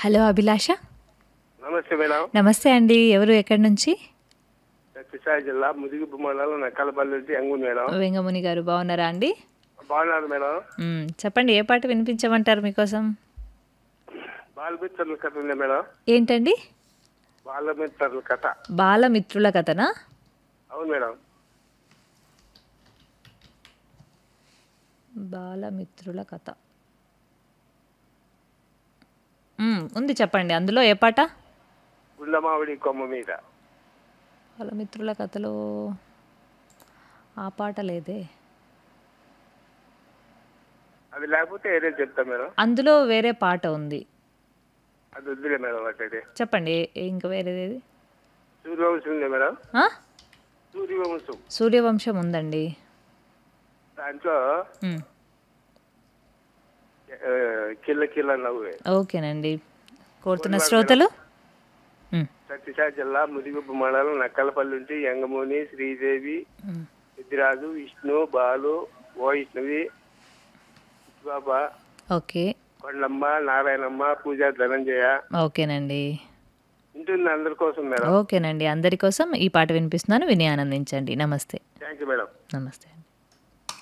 Hello అభిలాష నమస్తే madam నమస్తే అండి ఎవరు ఎక్కడి నుంచి సత్యసాయి జిల్లా ముదిగుబ్బు మండలం నక్కలపల్లి నుంచి ఎంగుంది మేడం వెంగముని గారు బాగున్నారా అండి బాగున్నారు మేడం మ్మ్, చెప్పండి ఏ పాట వినిపించమంటారు మీకోసం బాలమిత్రుల కథ ఉంది మేడం ఏంటండి బాలమిత్రుల కథ బాలమిత్రుల కథనా అవును మేడం బాలమిత్రుల కథ మ్మ్, ఉంది చెప్పండి అందులో ఏ పాట గుండమావిడి కొమ్మ మీద బాలమిత్రుల కథలో ఆ పాట లేదే అది లేకపోతే ఏదే చెప్తా మేడం అందులో వేరే పాట ఉంది అది వద్దులే మేడం అట్లయితే చెప్పండి ఏ- ఇంకా వేరేది సూర్యవంశం ఉంది మేడం ఆ? సూర్యవంశం సూర్యవంశం ఉందండి దాంట్లో మ్మ్. ఆ, కిల్ల కిల్ల నవ్వు ఓకేనండి కోరుతున్న శ్రోతలు మ్మ్. సత్యసాయి జిల్లా ముదిగుబ్బు మండలం నక్కలపల్లి నుంచి యంగమూని శ్రీదేవి మ్మ్. సిద్ధిరాజు విష్ణు బాలు వైష్ణవి బాబా ఓకే కొండమ్మ నారాయణమ్మ పూజ ధనంజయ ఓకేనండి ఉంటుంది అందరి కోసం మేడం ఓకేనండి అందరి కోసం ఈ పాట వినిపిస్తున్నాను విని ఆనందించండి నమస్తే థ్యాంక్ యూ మేడం నమస్తే అండి